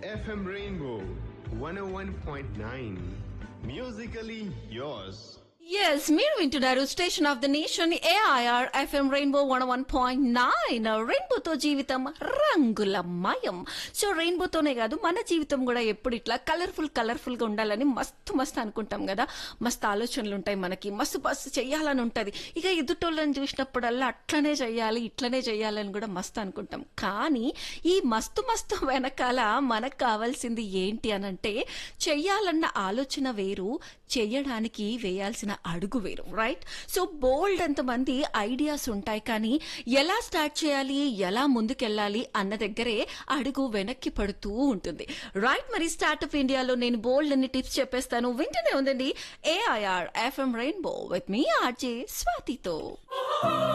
FM Rainbow 101.9. Musically yours. Yes మీరు వింటున్నారు station of the nation AIR FM Rainbow one one point nine రెయిన్బోతో జీవితం రంగులమయం so రెయిన్బోతోనే కాదు మన జీవితం కూడా ఎప్పుడు ఇట్లా కలర్ఫుల్ కలర్ఫుల్ గా ఉండాలని మస్తు మస్తు అనుకుంటాం కదా మస్తు ఆలోచనలు ఉంటాయి మనకి మస్తు మస్తు చెయ్యాలని ఉంటది ఇక ఎదుటోళ్ళని చూసినప్పుడల్లా అట్లనే చెయ్యాలి ఇట్లనే చెయ్యాలని కూడా మస్తు అనుకుంటాం కానీ ఈ మస్తు మస్తు వెనకాల మనకు కావాల్సింది ఏంటి అనంటే చెయ్యాలన్న ఆలోచన వేరు చెయ్యడానికి వేయాల్సిన అడుగు వేరు రైట్ సో బోల్డ్ అంతమంది ఐడియాస్ ఉంటాయి కానీ ఎలా స్టార్ట్ చేయాలి ఎలా ముందుకెళ్ళాలి అన్న దగ్గరే అడుగు వెనక్కి పడుతూ ఉంటుంది రైట్ మరి స్టార్ట్అప్ ఇండియాలో నేను బోల్డ్ అన్ని టిప్స్ చెప్పేస్తాను వింటూనే ఉందండి ఏఐఆర్ ఎఫ్ఎం రెయిన్బో విత్ మీ ఆర్జే స్వాతితో